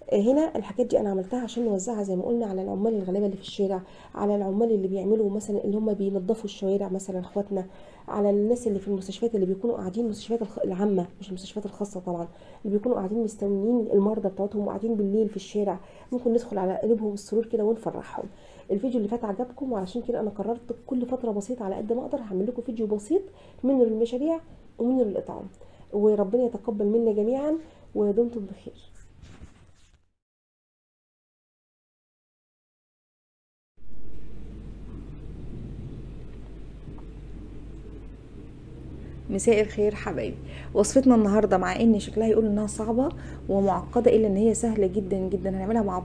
هنا الحاجات دي انا عملتها عشان نوزعها زي ما قلنا على العمال الغلابه اللي في الشارع على العمال اللي بيعملوا مثلا اللي هم بينظفوا الشوارع مثلا اخواتنا على الناس اللي في المستشفيات اللي بيكونوا قاعدين المستشفيات الخ- العامه مش المستشفيات الخاصه طبعا اللي بيكونوا قاعدين مستنيين المرضى بتوعتهم وقاعدين بالليل في الشارع ممكن ندخل على قلوبهم السرور كده ونفرحهم الفيديو اللي فات عجبكم وعلشان كده انا قررت كل فتره بسيطه على قد ما اقدر هعمل لكم فيديو بسيط منه للمشاريع ومنه للاطعام وربنا يتقبل منا جميعا ودمتم بخير مساء الخير حبايبي وصفتنا النهارده مع ان شكلها يقول انها صعبه ومعقده الا ان هي سهله جدا جدا هنعملها مع